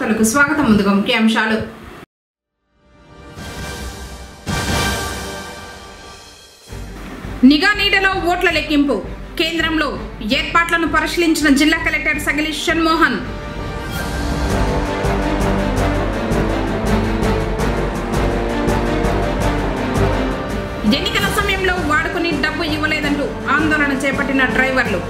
వార్తలకు స్వాగతం ముందుగా ముఖ్యాంశాలు నిఘా నీడలో ఓట్ల లెక్కింపు కేంద్రంలో ఏర్పాట్లను పరిశీలించిన జిల్లా కలెక్టర్ సగిలి షణ్మోహన్ ఎన్నికల సమయంలో వాడుకుని డబ్బు ఇవ్వలేదంటూ ఆందోళన చేపట్టిన డ్రైవర్లు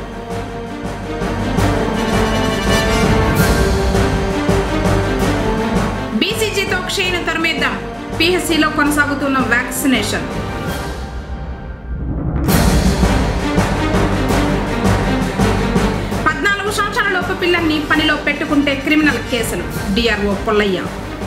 బీసీజీతో క్షయను తరమేద్దాం పిహెచ్సిలో కొనసాగుతున్న వ్యాక్సినేషన్ పద్నాలుగు సంవత్సరాల లోపు పిల్లల్ని పనిలో పెట్టుకుంటే క్రిమినల్ కేసులు డిఆర్ఓ పొల్లయ్య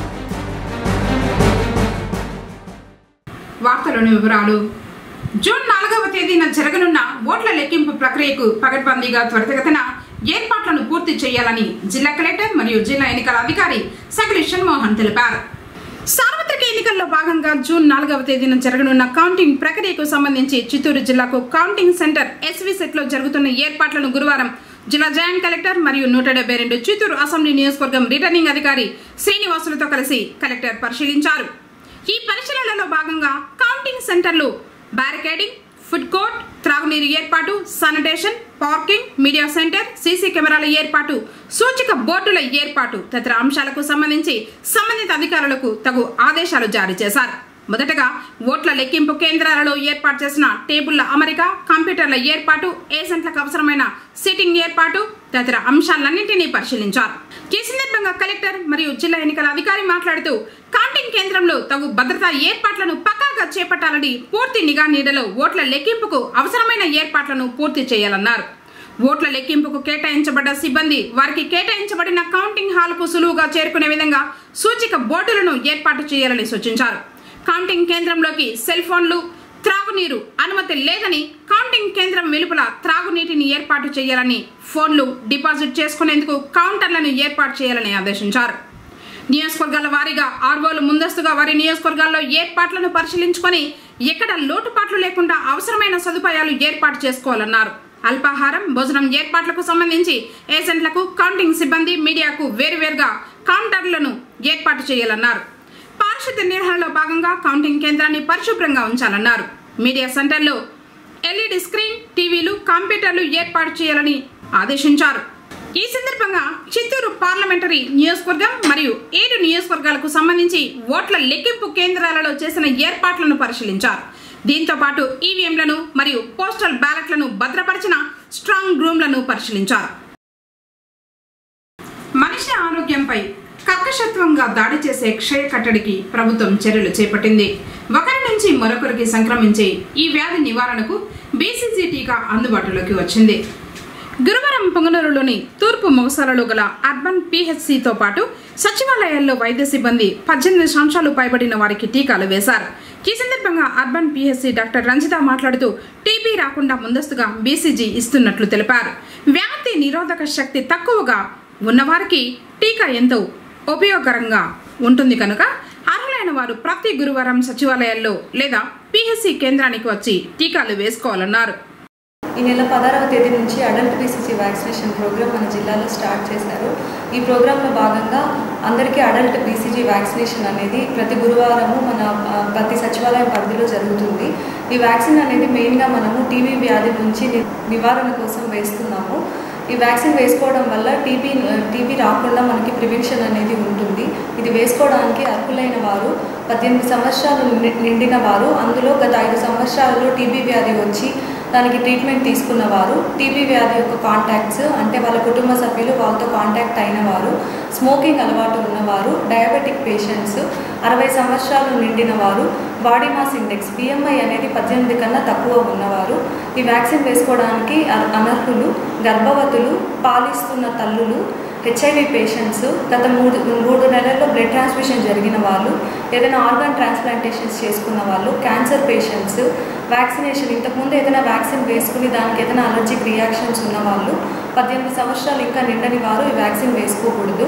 వార్తలోని వివరాలు జూన్ నాలుగవ తేదీన జరగనున్న ఓట్ల లెక్కింపు ప్రక్రియకు పగడ్బందీగా త్వరితగతిన ఏర్పాట్లను పూర్తి చేయాలని జిల్లా కలెక్టర్ మరియు జిల్లా ఎన్నికల అధికారి సగిలి షణ్మోహన్ తెలిపారు సార్వత్రిక ఎన్నికల్లో భాగంగా జూన్ నాలుగవ తేదీన జరగనున్న కౌంటింగ్ ప్రక్రియకు సంబంధించి చిత్తూరు జిల్లాకు కౌంటింగ్ సెంటర్ ఎస్వి సెట్ లో జరుగుతున్న ఏర్పాట్లను గురువారం జిల్లా జాయింట్ కలెక్టర్ మరియు నూట డెబ్బై రెండు చిత్తూరు అసెంబ్లీ నియోజకవర్గం రిటర్నింగ్ అధికారి శ్రీనివాసులతో కలిసి కలెక్టర్ పరిశీలించారు ఈ పరిశీలనలో భాగంగా కౌంటింగ్ సెంటర్లు బ్యారికేడింగ్ ఫుడ్ కోర్ట్ త్రాగునీరు ఏర్పాటు sanitation parking media centre CC కెమెరాల ఏర్పాటు సూచిక బోర్డుల ఏర్పాటు తదితర అంశాలకు సంబంధించి సంబంధిత అధికారులకు తగు ఆదేశాలు జారీ చేశారు మొదటగా ఓట్ల లెక్కింపు కేంద్రాలలో ఏర్పాటు చేసిన టేబుళ్ల అమరిక కంప్యూటర్ల ఏర్పాటు ఏజెంట్లకు అవసరమైన సిట్టింగ్ ఏర్పాటు తదితర అంశాలన్నింటినీ పరిశీలించారు ఈ సందర్భంగా కలెక్టర్ మరియు జిల్లా ఎన్నికల అధికారి మాట్లాడుతూ కౌంటింగ్ కేంద్రంలో తగు భద్రతా ఏర్పాట్లను పక్కాగా చేపట్టాలని పూర్తి నిఘా నీడలో ఓట్ల లెక్కింపుకు అవసరమైన ఏర్పాట్లను పూర్తి చేయాలన్నారు ఓట్ల లెక్కింపుకు కేటాయించబడ్డ సిబ్బంది వారికి కేటాయించబడిన కౌంటింగ్ హాల్కు సులువుగా చేరుకునే విధంగా సూచిక బోర్డులను ఏర్పాటు చేయాలని సూచించారు కౌంటింగ్ కేంద్రంలోకి సెల్ ఫోన్లు త్రాగునీరు అనుమతి లేదని కౌంటింగ్ కేంద్రం వెలుపల త్రాగునీటిని ఏర్పాటు చేయాలని ఫోన్లు డిపాజిట్ చేసుకునేందుకు కౌంటర్లను ఏర్పాటు చేయాలని ఆదేశించారు నియోజకవర్గాల వారీగా ఆర్వోలు ముందస్తుగా వారి నియోజకవర్గాల్లో ఏర్పాట్లను పరిశీలించుకొని ఎక్కడ లోటుపాట్లు లేకుండా అవసరమైన సదుపాయాలు ఏర్పాటు చేసుకోవాలన్నారు అల్పాహారం భోజనం ఏర్పాట్లకు సంబంధించి ఏజెంట్లకు కౌంటింగ్ సిబ్బంది మీడియాకు వేరువేరుగా కౌంటర్లను ఏర్పాటు చేయాలన్నారు పారిశుద్ధ్య నిర్వహణలో భాగంగా కౌంటింగ్ కేంద్రాన్ని పరిశుభ్రంగా ఉంచాలన్నారు మీడియా సెంటర్లో ఎల్ఈడి స్క్రీన్ టీవీలు కంప్యూటర్లు ఏర్పాటు చేయాలని ఆదేశించారు ఈ సందర్భంగా చిత్తూరు పార్లమెంటరీ నియోజకవర్గం మరియు ఏడు నియోజకవర్గాలకు సంబంధించి ఓట్ల లెక్కింపు కేంద్రాలలో చేసిన ఏర్పాట్లను పరిశీలించారు దీంతో పాటు ఈవీఎంలను మరియు పోస్టల్ బ్యాలెట్లను భద్రపరిచిన స్ట్రాంగ్ రూమ్లను పరిశీలించారు మనిషి ఆరోగ్యంపై కర్కశత్వంగా దాడి చేసే క్షయ కట్టడికి ప్రభుత్వం చర్యలు చేపట్టింది ఒకరి నుంచి మరొకరికి సంక్రమించే ఈ వ్యాధి నివారణకు బీసీజీ టీకా అందుబాటులోకి వచ్చింది గురువారం పొంగనూరులోని తూర్పు మొగసాలలో గల అర్బన్ పిహెచ్సితో పాటు సచివాలయాల్లో వైద్య సిబ్బంది పద్దెనిమిది సంవత్సరాలు పైబడిన వారికి టీకాలు వేశారు ఈ సందర్భంగా అర్బన్ పిహెచ్సి డాక్టర్ రంజిత మాట్లాడుతూ టీబీ రాకుండా ముందస్తుగా బీసీజీ ఇస్తున్నట్లు తెలిపారు వ్యాధి నిరోధక శక్తి తక్కువగా ఉన్నవారికి టీకా ఎంతో ఉపయోగకరంగా ఉంటుంది కనుక అర్హులైన వారు ప్రతి గురువారం సచివాలయాల్లో లేదా పిహెచ్సి కేంద్రానికి వచ్చి టీకాలు వేసుకోవాలన్నారు ఈ నెల పదహారవ తేదీ నుంచి అడల్ట్ బీసీసీ వ్యాక్సినేషన్ ప్రోగ్రామ్ మన జిల్లాలో స్టార్ట్ చేశారు ఈ ప్రోగ్రాంలో భాగంగా అందరికీ అడల్ట్ బీసీజీ వ్యాక్సినేషన్ అనేది ప్రతి గురువారము మన ఆ, ప్రతి సచివాలయం పరిధిలో జరుగుతుంది ఈ వ్యాక్సిన్ అనేది మెయిన్గా మనము టీబీ వ్యాధి నుంచి ని- నివారణ కోసం వేస్తున్నాము ఈ వ్యాక్సిన్ వేసుకోవడం వల్ల టీబీ టీబీ రాకుండా మనకి ప్రివెన్షన్ అనేది ఉంటుంది ఇది వేసుకోవడానికి అర్హులైన వారు పద్దెనిమిది సంవత్సరాలు ని- నిండిన వారు అందులో గత ఐదు సంవత్సరాలలో టీబీ వ్యాధి వచ్చి దానికి ట్రీట్మెంట్ తీసుకున్న వారు టీబీ వ్యాధి యొక్క కాంటాక్ట్స్ అంటే వాళ్ళ కుటుంబ సభ్యులు వాళ్ళతో కాంటాక్ట్ అయిన వారు స్మోకింగ్ అలవాటు ఉన్నవారు డయాబెటిక్ పేషెంట్స్ అరవై సంవత్సరాలు నిండిన వారు బాడీ మాస్ ఇండెక్స్ బిఎంఐ అనేది పద్దెనిమిది కన్నా తక్కువ ఉన్నవారు ఈ వ్యాక్సిన్ వేసుకోవడానికి అర్- అనర్హులు గర్భవతులు పాలిస్తున్న తల్లులు హెచ్ఐవి పేషెంట్స్ గత మూడు మూడు నెలల్లో బ్లడ్ ట్రాన్స్ఫ్యూషన్ జరిగిన వాళ్ళు ఏదైనా ఆర్గాన్ ట్రాన్స్ప్లాంటేషన్స్ చేసుకున్న వాళ్ళు క్యాన్సర్ పేషెంట్స్ వ్యాక్సినేషన్ ఇంతకుముందు ఏదైనా వ్యాక్సిన్ వేసుకుని దానికి ఏదైనా అలర్జిక్ రియాక్షన్స్ ఉన్న వాళ్ళు పద్దెనిమిది సంవత్సరాలు ఇంకా నిండని వారు ఈ వ్యాక్సిన్ వేసుకోకూడదు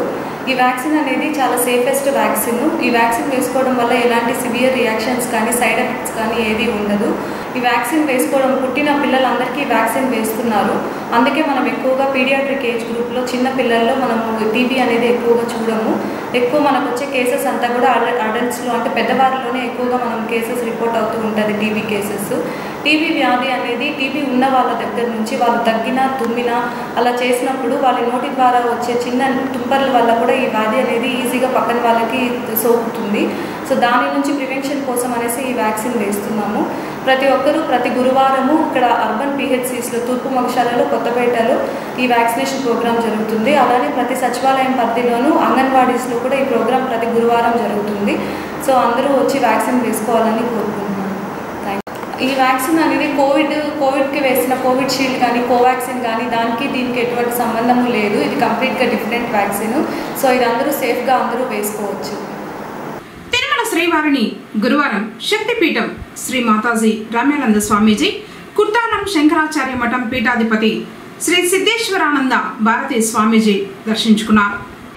ఈ వ్యాక్సిన్ అనేది చాలా సేఫెస్ట్ వ్యాక్సిన్ ఈ వ్యాక్సిన్ వేసుకోవడం వల్ల ఎలాంటి సివియర్ రియాక్షన్స్ కానీ సైడ్ ఎఫెక్ట్స్ కానీ ఏది ఉండదు ఈ వ్యాక్సిన్ వేసుకోవడం పుట్టిన పిల్లలందరికీ ఈ వ్యాక్సిన్ వేస్తున్నారు అందుకే మనం ఎక్కువగా పీడియాట్రిక్ ఏజ్ గ్రూప్లో చిన్న పిల్లల్లో మనము టీబీ అనేది ఎక్కువగా చూడము ఎక్కువ మనకు వచ్చే కేసెస్ అంతా కూడా అడల్ట్స్లో అంటే పెద్దవారిలోనే ఎక్కువగా మనం కేసెస్ రిపోర్ట్ అవుతూ ఉంటుంది టీబీ కేసెస్ టీబీ వ్యాధి అనేది టీబీ ఉన్న వాళ్ళ దగ్గర నుంచి వాళ్ళు తగ్గినా తుమ్మినా అలా చేసినప్పుడు వాళ్ళ నోటి ద్వారా వచ్చే చిన్న తుంపర్ల వల్ల కూడా ఈ వ్యాధి అనేది ఈజీగా పక్కన వాళ్ళకి సోకుతుంది సో దాని నుంచి ప్రివెన్షన్ కోసం అనేసి ఈ వ్యాక్సిన్ వేస్తున్నాము ప్రతి ఒక్కరూ ప్రతి గురువారము ఇక్కడ అర్బన్ పిహెచ్సిస్లో తూర్పు మగశాలలో కొత్తపేటలో ఈ వ్యాక్సినేషన్ ప్రోగ్రామ్ జరుగుతుంది అలానే ప్రతి సచివాలయం పరిధిలోనూ అంగన్వాడీస్లో కూడా ఈ ప్రోగ్రామ్ ప్రతి గురువారం జరుగుతుంది సో అందరూ వచ్చి వ్యాక్సిన్ వేసుకోవాలని కోరుకుంటున్నాను థ్యాంక్ ఈ వ్యాక్సిన్ అనేది కోవిడ్ కోవిడ్కి వేసిన కోవిడ్ షీల్డ్ కానీ కోవాక్సిన్ కానీ దానికి దీనికి ఎటువంటి సంబంధము లేదు ఇది కంప్లీట్గా డిఫరెంట్ వ్యాక్సిన్ సో ఇది అందరూ సేఫ్గా అందరూ వేసుకోవచ్చు తిరుమల శ్రీవారిని గురువారం శక్తిపీఠం శ్రీ మాతాజీ రామ్యానంద స్వామీజీ కుర్తాలం శంకరాచార్య మఠం పీఠాధిపతి శ్రీ సిద్ధేశ్వరానంద భారతీ స్వామీజీ దర్శించుకున్నారు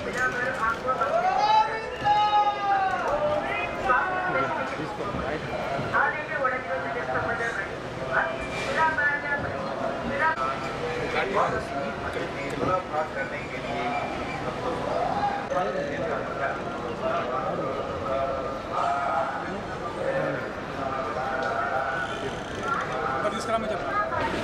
తీసుకురామని చెప్పండి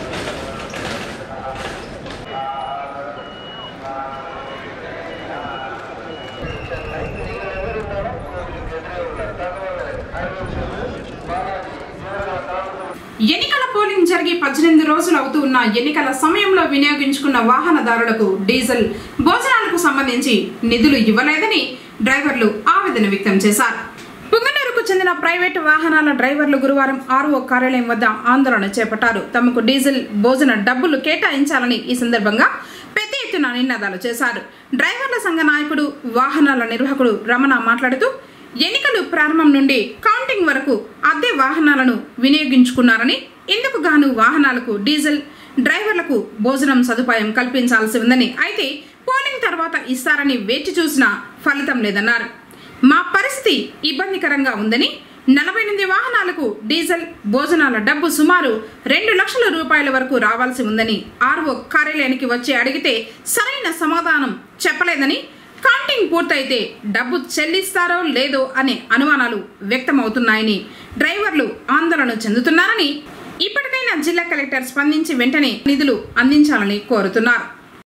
ఎన్నికల పోలింగ్ జరిగి పద్దెనిమిది రోజులు అవుతూ ఉన్న ఎన్నికల సమయంలో వినియోగించుకున్న వాహనదారులకు డీజిల్ భోజనాలకు సంబంధించి నిధులు ఇవ్వలేదని డ్రైవర్లు ఆవేదన వ్యక్తం చేశారు పుంగనూరుకు చెందిన ప్రైవేటు వాహనాల డ్రైవర్లు గురువారం ఆర్ఓ కార్యాలయం వద్ద ఆందోళన చేపట్టారు తమకు డీజిల్ భోజన డబ్బులు కేటాయించాలని ఈ సందర్భంగా పెద్ద ఎత్తున నినాదాలు చేశారు డ్రైవర్ల సంఘ నాయకుడు వాహనాల నిర్వాహకుడు రమణ మాట్లాడుతూ ఎన్నికలు ప్రారంభం నుండి కౌంటింగ్ వరకు అద్దె వాహనాలను వినియోగించుకున్నారని ఇందుకు గాను వాహనాలకు డీజిల్ డ్రైవర్లకు భోజనం సదుపాయం కల్పించాల్సి ఉందని అయితే పోలింగ్ తర్వాత ఇస్తారని వేచి చూసినా ఫలితం లేదన్నారు మా పరిస్థితి ఇబ్బందికరంగా ఉందని నలభై ఎనిమిది వాహనాలకు డీజిల్ భోజనాల డబ్బు సుమారు రెండు లక్షల రూపాయల వరకు రావాల్సి ఉందని ఆర్ఓ కార్యాలయానికి వచ్చి అడిగితే సరైన సమాధానం చెప్పలేదని కౌంటింగ్ పూర్తయితే డబ్బు చెల్లిస్తారో లేదో అనే అనుమానాలు వ్యక్తమవుతున్నాయని డ్రైవర్లు ఆందోళన చెందుతున్నారని ఇప్పటికైనా జిల్లా కలెక్టర్ స్పందించి వెంటనే నిధులు అందించాలని కోరుతున్నారు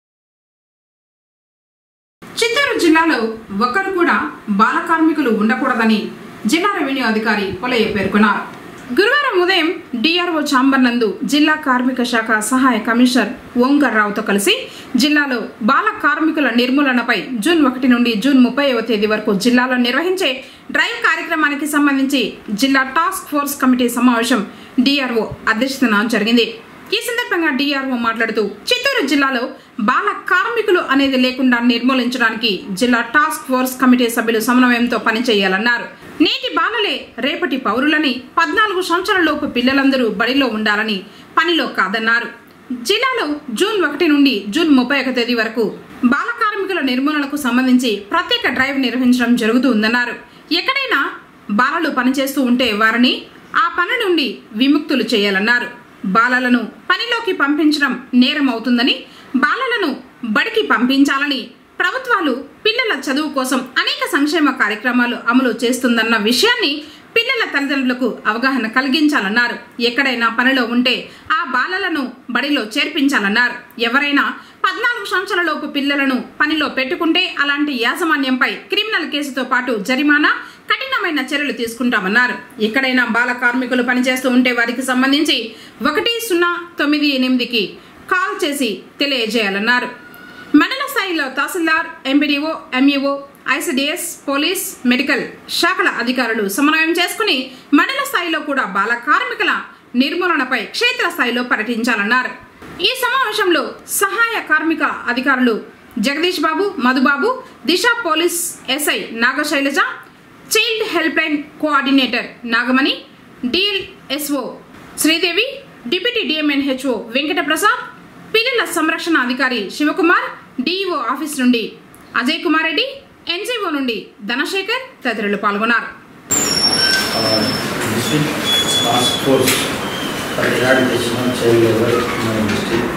చిత్తూరు జిల్లాలో ఒక్కరు కూడా బాల కార్మికులు ఉండకూడదని జిల్లా రెవెన్యూ అధికారి పొలయ్య పేర్కొన్నారు గురువారం ఉదయం డిఆర్ఓ చాంబర్ నందు జిల్లా కార్మిక శాఖ సహాయ కమిషనర్ ఓంకర్ రావుతో కలిసి జిల్లాలో బాల కార్మికుల నిర్మూలనపై జూన్ ఒకటి నుండి జూన్ ముప్పైవ తేదీ వరకు జిల్లాలో నిర్వహించే డ్రైవ్ కార్యక్రమానికి సంబంధించి జిల్లా టాస్క్ ఫోర్స్ కమిటీ సమావేశం డిఆర్ఓ అధ్యక్షతన జరిగింది ఈ సందర్భంగా డిఆర్ఓ మాట్లాడుతూ చిత్తూరు జిల్లాలో బాల కార్మికులు అనేది లేకుండా నిర్మూలించడానికి జిల్లా టాస్క్ ఫోర్స్ కమిటీ సభ్యులు సమన్వయంతో పనిచేయాలన్నారు నేటి బాలలే రేపటి పౌరులని పద్నాలుగు సంవత్సరాల లోపు పిల్లలందరూ బడిలో ఉండాలని పనిలో కాదన్నారు జిల్లాలో జూన్ ఒకటి నుండి జూన్ ముప్పై ఒక తేదీ వరకు బాల కార్మికుల నిర్మూలనకు సంబంధించి ప్రత్యేక డ్రైవ్ నిర్వహించడం జరుగుతూ ఉందన్నారు ఎక్కడైనా బాలలు పనిచేస్తూ ఉంటే వారిని ఆ పని నుండి విముక్తులు చేయాలన్నారు బాలలను పనిలోకి పంపించడం నేరం అవుతుందని బాలలను బడికి పంపించాలని ప్రభుత్వాలు పిల్లల చదువు కోసం అనేక సంక్షేమ కార్యక్రమాలు అమలు చేస్తుందన్న విషయాన్ని పిల్లల తల్లిదండ్రులకు అవగాహన కలిగించాలన్నారు ఎక్కడైనా పనిలో ఉంటే ఆ బాలలను బడిలో చేర్పించాలన్నారు ఎవరైనా పద్నాలుగు సంవత్సరాలలోపు పిల్లలను పనిలో పెట్టుకుంటే అలాంటి యాజమాన్యంపై క్రిమినల్ కేసుతో పాటు జరిమానా కఠినమైన చర్యలు తీసుకుంటామన్నారు ఎక్కడైనా బాల కార్మికులు పనిచేస్తూ ఉంటే వారికి సంబంధించి ఒకటి సున్నా తొమ్మిది ఎనిమిదికి కాల్ చేసి తెలియజేయాలన్నారు మండల స్థాయిలో తహసీల్దార్ MPDO MEO ICDS police medical శాఖల అధికారులు సమన్వయం చేసుకుని మండల స్థాయిలో కూడా బాల కార్మికుల నిర్మూలనపై క్షేత్రస్థాయిలో పర్యటించాలన్నారు ఈ సమావేశంలో సహాయ కార్మిక అధికారులు Jagadish Babu Madhubabu Disha police SI Nagashailaja child help line coordinator Nagamani DLSO Sridevi deputy DMNHO Venkataprasad పిల్లల సంరక్షణ అధికారి శివకుమార్ డిఈఓ ఆఫీస్ నుండి అజయ్ కుమార్ రెడ్డి ఎన్జీఓ నుండి ధనశేఖర్ తదితరులు పాల్గొన్నారు district task force for eradication of child labour in district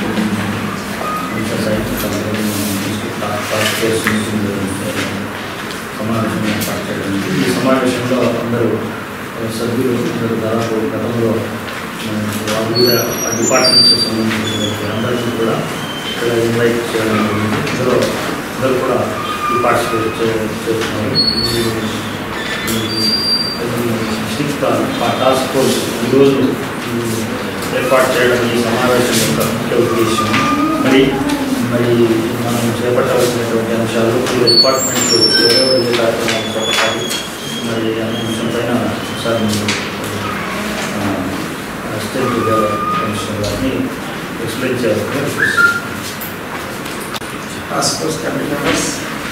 district task force సమావేశం ఏర్పాటు చేయడం జరిగింది. ఈ సమావేశంలో అందరూ ఆ, సభ్యులు అందరూ దాదాపు గతంలో ఆ, వివిధ డిపార్ట్మెంట్స్ సంబంధించిన అందరికీ కూడా ఇక్కడ ఇన్వైట్ చేయడం జరిగింది ఇందులో అందరూ కూడా ఈ పార్టిసిపేట్ చే- చేస్తున్నారు ఈ డిస్ట్రిక్ట్ టాస్క్ ఫోర్స్ ఈరోజు ఏర్పాటు చేయడం ఈ సమావేశం యొక్క ముఖ్య ఉద్దేశం మరి మరి మనం చేపట్టవలసినటువంటి అంశాలు ఈ డిపార్ట్మెంట్ ఎవరెవరు ఏ కార్యక్రమాలు చేపట్టాలి మరి అనే అంశం పైన ఒకసారి మీరు అసిస్టెంట్ కమిషనర్ గారిని ఎక్స్ప్లెయిన్ చేయాలని request task force committee members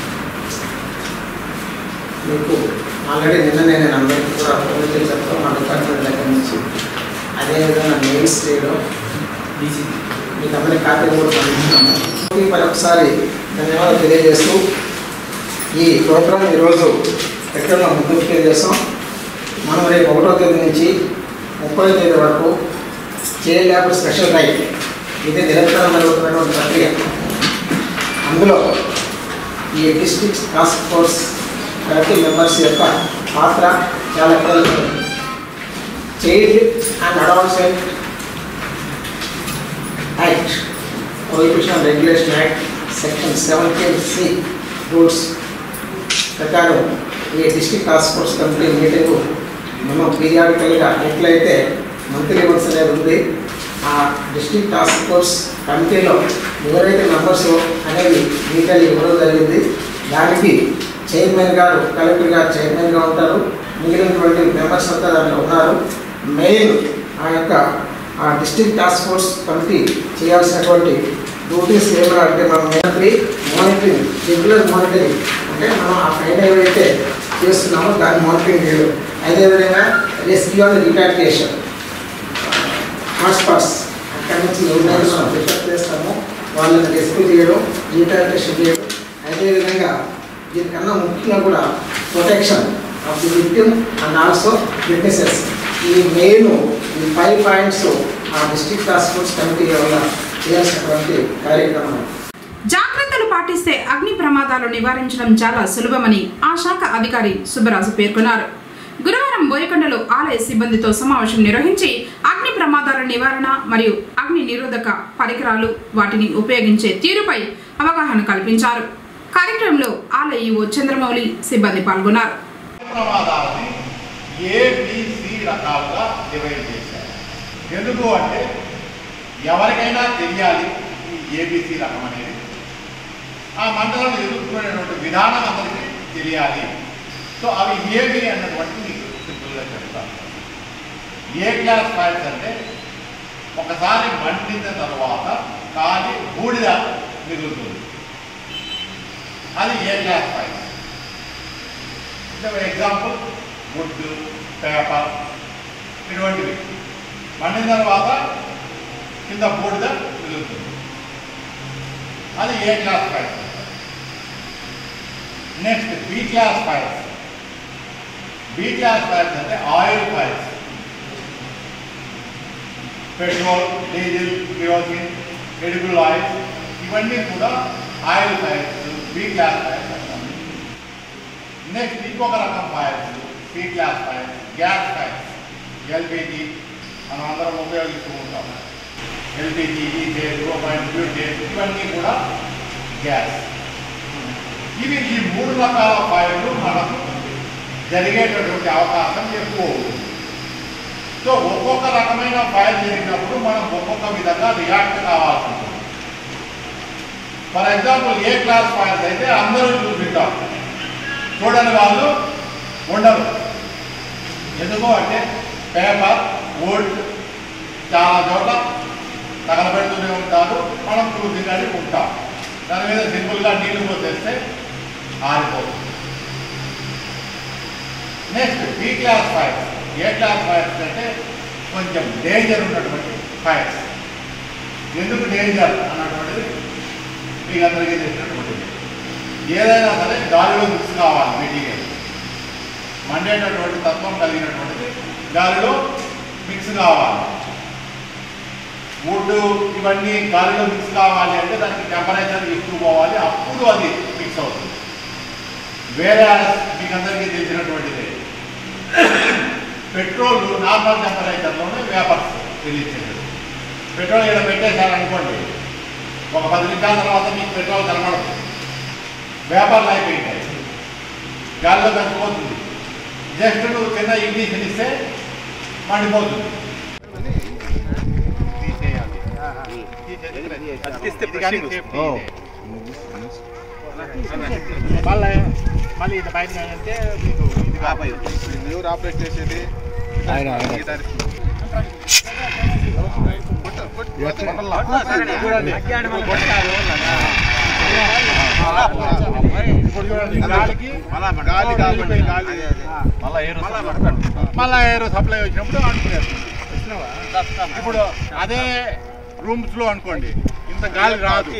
మీకు ఆల్రెడీ నిన్న నేను అందరికీ కూడా ఫోన్ చేసి చెప్తాం మా డిపార్ట్మెంట్ దగ్గర నుంచి అదేవిధంగా మెయిల్స్ చేయడం మీకు అందరికీ కాపీ కూడా పంపించాము మరొకసారి ధన్యవాదాలు తెలియజేస్తూ ఈ ప్రోగ్రాం ఈరోజు ఎక్కడ ముందుకు తెలియజేస్తాం మనం రేపు ఒకటో తేదీ నుంచి ముప్పై తేదీ వరకు చైల్డ్ లేబర్ స్పెషల్ రైట్ ఇది నిరంతరం జరుగుతున్నటువంటి ప్రక్రియ అందులో ఈ district task force committee members యొక్క పాత్ర చాలా కీలకం child and advancement act prohibition regulation act section seventeen C rules ప్రకారం ఈ district task force committee meeting మనం పీరియాడికల్గా ఎట్లయితే మంత్లీ వన్స్ అనేది ఉంది ఆ డిస్ట్రిక్ట్ టాస్క్ ఫోర్స్ కమిటీలో ఎవరైతే మెంబర్స్ అనేది డీటెయిల్ ఇవ్వడం జరిగింది దానికి చైర్మన్ గారు కలెక్టర్ గారు చైర్మన్గా ఉంటారు మిగిలినటువంటి మెంబర్స్ అంతా దాంట్లో ఉన్నారు మెయిన్ ఆ యొక్క ఆ డిస్ట్రిక్ట్ టాస్క్ ఫోర్స్ కమిటీ చేయాల్సినటువంటి డ్యూటీస్ ఏమైనా అంటే మనం మంత్లీ మానిటరింగ్ రెగ్యులర్ మానిటరింగ్ అంటే మనం ఆ పైన ఏవైతే చేస్తున్నామో దాన్ని మానిటరింగ్ చేయడం అదేవిధంగా రెస్క్యూ అండ్ రిపాట్రియేషన్ హాట్స్పాట్స్ అక్కడి నుంచి ఎవరైనా మనం ప్రిఫర్ చేస్తామో వాళ్ళని రెస్క్యూ చేయడం రిపాట్రియేషన్ చేయడం అదేవిధంగా దీనికన్నా ముఖ్యంగా కూడా protection of the victim and also witnesses ఈ మెయిన్ ఈ ఫైవ్ పాయింట్స్ ఆ డిస్ట్రిక్ట్ టాస్క్ ఫోర్స్ కమిటీ వల్ల చేయాల్సినటువంటి కార్యక్రమం జాగ్రత్తలు పాటిస్తే అగ్ని ప్రమాదాలు నివారించడం చాలా సులభమని ఆ శాఖ అధికారి సుబ్బరాజు పేర్కొన్నారు గురువారం బోయకొండలో ఆలయ సిబ్బందితో సమావేశం నిర్వహించి అగ్ని ప్రమాదాల నివారణ మరియు అగ్ని నిరోధక పరికరాలు వాటిని ఉపయోగించే తీరుపై అవగాహన కల్పించారు కార్యక్రమంలో ఆలయ ఈవో చంద్రమౌళి సిబ్బంది పాల్గొన్నారు ప్రమాదాలని ఏబిసి రకాలుగా డివైడ్ చేశారు ఎందుకు అంటే ఎవరికైనా తెలియాలి ఈ ఏబిసి రకం అనేది ఆ మండలం ఎదుర్కొనేటువంటి విధానం అందరికీ తెలియాలి సో అవి ఏవి అన్నటువంటి మీకు సింపుల్గా చెప్తాను ఏ క్లాస్ ఫైల్స్ అంటే ఒకసారి మండిన తర్వాత కాలి బూడిద మిగులుతుంది అది A class fires for example wood paper ఇటువంటివి మండిన తర్వాత కింద బూడిద మిగులుతుంది అది A class fires next B class fires B class fires అంటే oil fires petrol diesel kerosene edible oil ఇవన్నీ కూడా oil fires B class fires అంటారు నెక్స్ట్ ఇంకొక రకం fires C class fires gas fires LPG మనం అందరం ఉపయోగిస్తూ ఉంటాం ఎల్పిజి ఈథేన్ ప్రోపైన్ బ్యూటేన్ ఇవన్నీ కూడా గ్యాస్ ఇవి ఈ మూడు రకాల ఫైళ్ళు మనకు జరిగేటటువంటి అవకాశం ఎక్కువ ఉంటుంది సో ఒక్కొక్క రకమైన ఫైల్ జరిగినప్పుడు మనం ఒక్కొక్క విధంగా రియాక్ట్ కావాల్సి ఉంటుంది for example A class fires అయితే అందరూ చూపిస్తాం చూడని వాళ్ళు ఉండరు ఎందుకు అంటే పేపర్ వుడ్ చాలా చోట్ల తగలబెడుతూనే ఉంటారు మనం చూసిందని ఉంటాం దాని మీద సింపుల్గా నీళ్లు పోసేస్తే ఆరిపోతుంది next B class fires A class fires అంటే కొంచెం డేంజర్ ఉన్నటువంటి ఫైల్స్ ఎందుకు డేంజర్ అన్నటువంటిది మీకు అందరికీ తెలిసినటువంటిది ఏదైనా సరే గాలిలో మిక్స్ కావాలి మెటీరియల్ మండేటటువంటి తత్వం కలిగినటువంటిది గాలిలో మిక్స్ కావాలి వుడ్ ఇవన్నీ గాలిలో మిక్స్ కావాలి అంటే దానికి టెంపరేచర్ ఎక్కువ పోవాలి అప్పుడు అది మిక్స్ అవుతుంది వేరే మీకు అందరికీ తెలిసినటువంటిది పెట్రోల్ నార్మల్ టెంపరేచర్లోనే వేపర్స్ రిలీజ్ చేసేది పెట్రోల్ ఇక్కడ పెట్టేశారనుకోండి ఒక పది నిమిషాల తర్వాత మీకు పెట్రోల్ కనపడదు వేపర్లు అయిపోయింటాయి గాలిలో కలిసిపోతుంది జస్ట్ నువ్వు చిన్న ఇంగ్లీష్ ఇస్తే మండిపోతుంది తీసేయాలి. తీసేసి ఇది కానీ safety ఇదే. మళ్ళీ మళ్ళీ ఇది బయట అంటే మీకు ఇది కాపాయి ఎవరు ఆపరేట్ చేసేది ఈ దారి- కొట్ట- కొట్ట- కొట్టల్లా. చూడండి ఇప్పుడు కొట్టారు. ఇప్పుడు చూడండి గాలికి గాలి కాబట్టి గాలి మళ్ళా ఏరో సప్లై వచ్చినప్పుడు అనుకునేది ఇప్పుడు అదే రూమ్స్ లో అనుకోండి ఇంత గాలి రాదు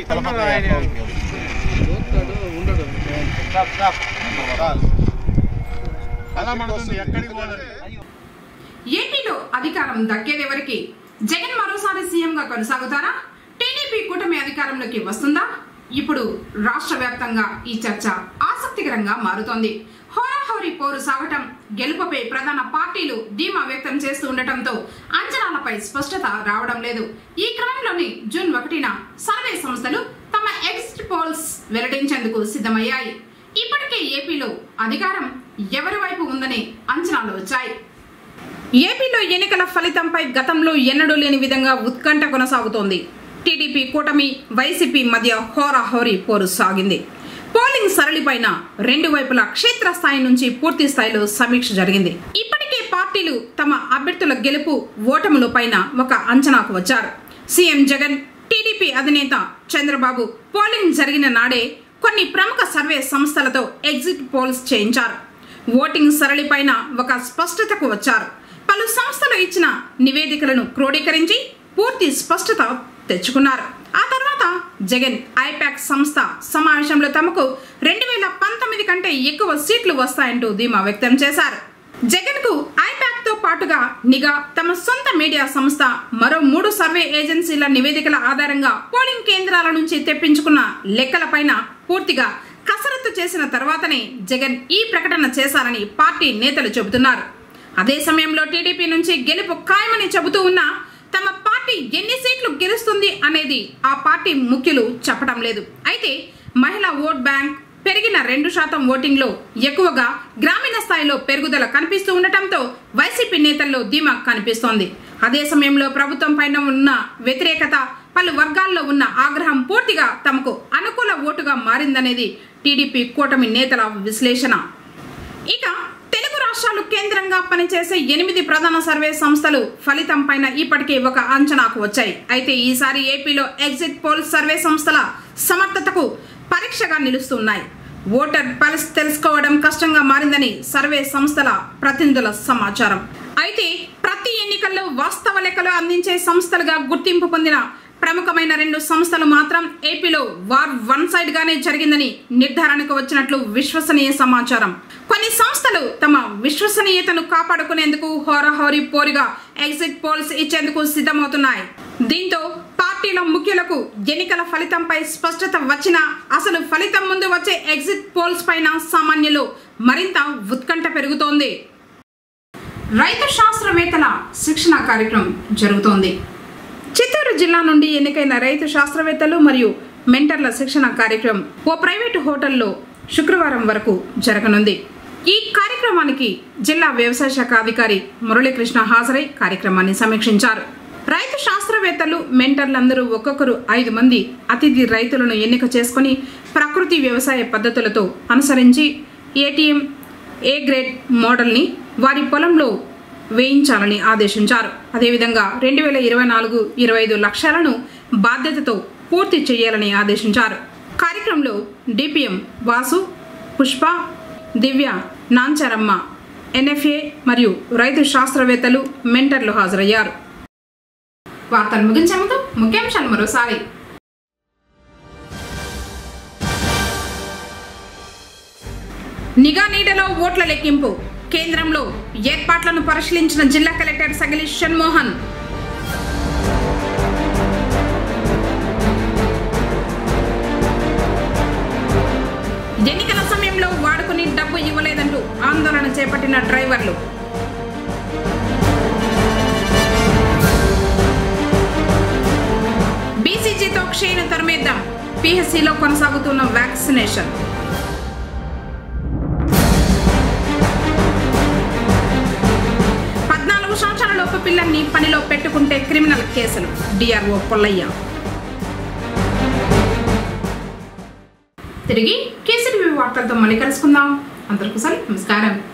అలా మనతుంది ఎక్కడికి పోలేదు ఏపీలో అధికారం దక్కేదెవరికి జగన్ మరోసారి సీఎంగా కొనసాగుతారా టీడీపీ కూటమి అధికారంలోకి వస్తుందా ఇప్పుడు రాష్ట్ర వ్యాప్తంగా ఈ చర్చ ఆసక్తికరంగా మారుతోంది హోరాహోరీ పోరు సాగటం గెలుపుపై ప్రధాన పార్టీలు ధీమా వ్యక్తం చేస్తూ ఉండటంతో అంచనాలపై స్పష్టత రావడం లేదు ఈ క్రమంలోని జూన్ ఒకటిన సర్వే సంస్థలు తమ ఎగ్జిట్ పోల్స్ వెల్లడించేందుకు సిద్ధమయ్యాయి ఇప్పటికే ఏపీలో అధికారం ఎవరి వైపు ఉందని అంచనాలు వచ్చాయి ఏపీలో ఎన్నికల ఫలితంపై గతంలో ఎన్నడూ లేని విధంగా ఉత్కంఠ కొనసాగుతోంది టీడీపీ కూటమి వైసీపీ మధ్య హోరాహోరీ పోరు సాగింది పోలింగ్ సరళిపైన రెండు వైపులా క్షేత్రస్థాయి నుంచి పూర్తి స్థాయిలో సమీక్ష జరిగింది ఇప్పటికే పార్టీలు తమ అభ్యర్థుల గెలుపు ఓటముల పైన ఒక అంచనాకు వచ్చారు సీఎం జగన్ టీడీపీ అధినేత చంద్రబాబు పోలింగ్ జరిగిన నాడే కొన్ని ప్రముఖ సర్వే సంస్థలతో ఎగ్జిట్ పోల్స్ చేయించారు ఓటింగ్ సరళిపైన ఒక స్పష్టతకు వచ్చారు పలు సంస్థలు ఇచ్చిన నివేదికలను క్రోడీకరించి పూర్తి స్పష్టత తెచ్చుకున్నారు ఆ తర్వాత జగన్ ఐపాక్ సంస్థ సమావేశంలో తమకు రెండు వేల పంతొమ్మిది కంటే ఎక్కువ సీట్లు వస్తాయంటూ ధీమా వ్యక్తం చేశారు జగన్ కు ఐపాక్ తో పాటుగా నిఘా తమ సొంత మీడియా సంస్థ మరో మూడు సర్వే ఏజెన్సీల నివేదికల ఆధారంగా పోలింగ్ కేంద్రాల నుంచి తెప్పించుకున్న లెక్కలపైన పూర్తిగా కసరత్తు చేసిన తర్వాతనే జగన్ ఈ ప్రకటన చేశారని పార్టీ నేతలు చెబుతున్నారు అదే సమయంలో టీడీపీ నుంచి గెలుపు ఖాయమని చెబుతూ ఉన్నా తమ పార్టీ ఎన్ని సీట్లు గెలుస్తుంది అనేది ఆ పార్టీ ముఖ్యులు చెప్పడం లేదు అయితే మహిళా ఓట్ బ్యాంక్ పెరిగిన రెండు శాతం ఓటింగ్లో ఎక్కువగా గ్రామీణ స్థాయిలో పెరుగుదల కనిపిస్తూ ఉండటంతో వైసీపీ నేతల్లో ధీమా కనిపిస్తోంది అదే సమయంలో ప్రభుత్వం పైన ఉన్న వ్యతిరేకత పలు వర్గాల్లో ఉన్న ఆగ్రహం పూర్తిగా తమకు అనుకూల ఓటుగా మారిందనేది టీడీపీ కూటమి నేతల విశ్లేషణ ఇక తెలుగు రాష్ట్రాలు కేంద్రంగా పనిచేసే ఎనిమిది ప్రధాన సర్వే సంస్థలు ఫలితం పైన ఇప్పటికే ఒక అంచనాకు వచ్చాయి అయితే ఈసారి ఏపీలో ఎగ్జిట్ పోల్ సర్వే సంస్థల సమర్థతకు పరీక్షగా నిలుస్తున్నాయి ఓటర్ పల్స్ తెలుసుకోవడం కష్టంగా మారిందని సర్వే సంస్థల ప్రతినిధుల సమాచారం అయితే ప్రతి ఎన్నికల్లో వాస్తవ లెక్కలు అందించే సంస్థలుగా గుర్తింపు పొందిన ప్రముఖమైన రెండు సంస్థలు మాత్రం ఏపీలో వార్ వన్ సైడ్ గానే జరిగిందని నిర్ధారణకు వచ్చినట్లు విశ్వసనీయ సమాచారం కొన్ని సంస్థలు తమ విశ్వసనీయతను కాపాడుకునేందుకు హోరాహోరీ పోరుగా ఎగ్జిట్ పోల్స్ ఇచ్చేందుకు సిద్ధమవుతున్నాయి దీంతో పార్టీల ముఖ్యులకు ఎన్నికల ఫలితంపై స్పష్టత వచ్చినా అసలు ఫలితం ముందు వచ్చే ఎగ్జిట్ పోల్స్ పైన సామాన్యులు మరింత ఉత్కంఠ పెరుగుతోంది రైతు శాస్త్రవేత్తల శిక్షణ కార్యక్రమం జరుగుతోంది చిత్తూరు జిల్లా నుండి ఎన్నికైన రైతు శాస్త్రవేత్తలు మరియు మెంటర్ల శిక్షణ కార్యక్రమం ఓ ప్రైవేటు హోటల్లో శుక్రవారం వరకు జరగనుంది ఈ కార్యక్రమానికి జిల్లా వ్యవసాయ శాఖ అధికారి మురళీకృష్ణ హాజరై కార్యక్రమాన్ని సమీక్షించారు రైతు శాస్త్రవేత్తలు మెంటర్లందరూ ఒక్కొక్కరు ఐదు మంది అతిథి రైతులను ఎన్నిక చేసుకుని ప్రకృతి వ్యవసాయ పద్ధతులతో అనుసరించి ఏటీఎం ఏ గ్రేడ్ మోడల్ని వారి పొలంలో వేయించాలని ఆదేశించారు అదేవిధంగా రెండు వేల ఇరవై నాలుగు ఇరవై ఐదు లక్ష్యాలను బాధ్యతతో పూర్తి చేయాలని ఆదేశించారు కార్యక్రమంలో డిపిఎం వాసు పుష్ప దివ్య నాంచారమ్మ ఎన్ఎఫ్ఏ మరియు రైతు శాస్త్రవేత్తలు మెంటర్లు హాజరయ్యారు వార్తలు ముగించే ముందు ముఖ్యాంశాలు మరోసారి నిఘా నీడలో ఓట్ల లెక్కింపు కేంద్రంలో ఏర్పాట్లను పరిశీలించిన జిల్లా కలెక్టర్ సగిలి షణ్మోహన్ ఎన్నికల సమయంలో వాడుకుని డబ్బు ఇవ్వలేదంటూ ఆందోళన చేపట్టిన డ్రైవర్లు బీసీజీతో క్షయను తరమేద్దాం పిహెచ్సిలో కొనసాగుతున్న వ్యాక్సినేషన్ పద్నాలుగు సంవత్సరాల లోపు పిల్లల్ని పనిలో పెట్టుకుంటే క్రిమినల్ కేసులు డిఆర్ఓ పొల్లయ్య తిరిగి కేసీటీవీ వార్తలతో మళ్ళీ కలుసుకుందాం అందరికీ నమస్కారం